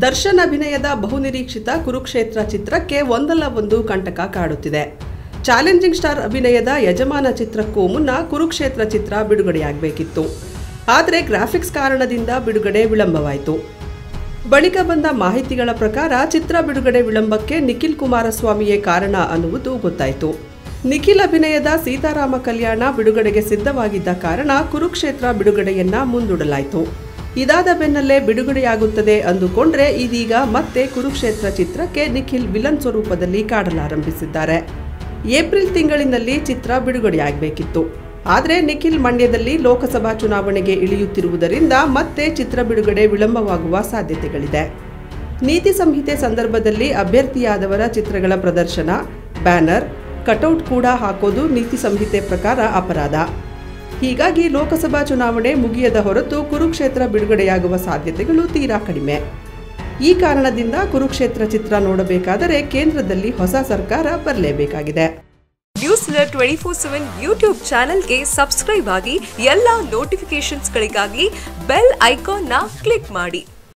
ದರ್ಶನ್ ಅಭಿನಯದ ಬಹುನಿರೀಕ್ಷಿತ ಕುರುಕ್ಷೇತ್ರ ಚಿತ್ರಕ್ಕೆ ಒಂದಲ್ಲ ಒಂದು ಕಂಟಕ ಕಾಡುತ್ತಿದೆ ಚಾಲೆಂಜಿಂಗ್ ಸ್ಟಾರ್ ಅಭಿನಯದ ಯಜಮಾನ ಚಿತ್ರಕ್ಕೂ ಮುನ್ನ ಕುರುಕ್ಷೇತ್ರ ಚಿತ್ರ ಬಿಡುಗಡೆಯಾಗಬೇಕಿತ್ತು ಆದರೆ ಗ್ರಾಫಿಕ್ಸ್ ಕಾರಣದಿಂದ ಬಿಡುಗಡೆ ವಿಳಂಬವಾಯಿತು ಬಳಿಕ ಬಂದ ಮಾಹಿತಿಗಳ ಪ್ರಕಾರ ಚಿತ್ರ ಬಿಡುಗಡೆ ವಿಳಂಬಕ್ಕೆ ನಿಖಿಲ್ ಕುಮಾರಸ್ವಾಮಿಯೇ ಕಾರಣ ಅನ್ನುವುದು ಗೊತ್ತಾಯಿತು ನಿಖಿಲ್ ಅಭಿನಯದ ಸೀತಾರಾಮ ಕಲ್ಯಾಣ ಬಿಡುಗಡೆಗೆ ಸಿದ್ಧವಾಗಿದ್ದ ಕಾರಣ ಕುರುಕ್ಷೇತ್ರ ಬಿಡುಗಡೆಯನ್ನ ಮುಂದೂಡಲಾಯಿತು ಇದಾದ ಬೆನ್ನಲ್ಲೇ ಬಿಡುಗಡೆಯಾಗುತ್ತದೆ ಅಂದುಕೊಂಡ್ರೆ ಇದೀಗ ಮತ್ತೆ ಕುರುಕ್ಷೇತ್ರ ಚಿತ್ರಕ್ಕೆ ನಿಖಿಲ್ ವಿಲನ್ ಸ್ವರೂಪದಲ್ಲಿ ಕಾಡಲಾರಂಭಿಸಿದ್ದಾರೆ ಏಪ್ರಿಲ್ ತಿಂಗಳಿನಲ್ಲಿ ಚಿತ್ರ ಬಿಡುಗಡೆಯಾಗಬೇಕಿತ್ತು ಆದರೆ ನಿಖಿಲ್ ಮಂಡ್ಯದಲ್ಲಿ ಲೋಕಸಭಾ ಚುನಾವಣೆಗೆ ಇಳಿಯುತ್ತಿರುವುದರಿಂದ ಮತ್ತೆ ಚಿತ್ರ ಬಿಡುಗಡೆ ವಿಳಂಬವಾಗುವ ಸಾಧ್ಯತೆಗಳಿದೆ ನೀತಿ ಸಂಹಿತೆ ಸಂದರ್ಭದಲ್ಲಿ ಅಭ್ಯರ್ಥಿಯಾದವರ ಚಿತ್ರಗಳ ಪ್ರದರ್ಶನ ಬ್ಯಾನರ್ ಕಟೌಟ್ ಕೂಡ ಹಾಕೋದು ನೀತಿ ಸಂಹಿತೆ ಪ್ರಕಾರ ಅಪರಾಧ ಹೀಗಾಗಿ ಲೋಕಸಭಾ ಚುನಾವಣೆ ಮುಗಿಯದ ಹೊರತು ಕುರುಕ್ಷೇತ್ರ ಬಿಡುಗಡೆಯಾಗುವ ಸಾಧ್ಯತೆಗಳು ತೀರಾ ಕಡಿಮೆ ಈ ಕಾರಣದಿಂದ ಕುರುಕ್ಷೇತ್ರ ಚಿತ್ರ ನೋಡಬೇಕಾದರೆ ಕೇಂದ್ರದಲ್ಲಿ ಹೊಸ ಸರ್ಕಾರ ಬರಲೇಬೇಕಾಗಿದೆ news twenty four seven YouTube ಚಾನೆಲ್ಗೆ ಸಬ್ಸ್ಕ್ರೈಬ್ ಆಗಿ ಎಲ್ಲ ನೋಟಿಫಿಕೇಶನ್ಸ್ಗಳಿಗಾಗಿ ಬೆಲ್ ಐಕಾನ್ನ ಕ್ಲಿಕ್ ಮಾಡಿ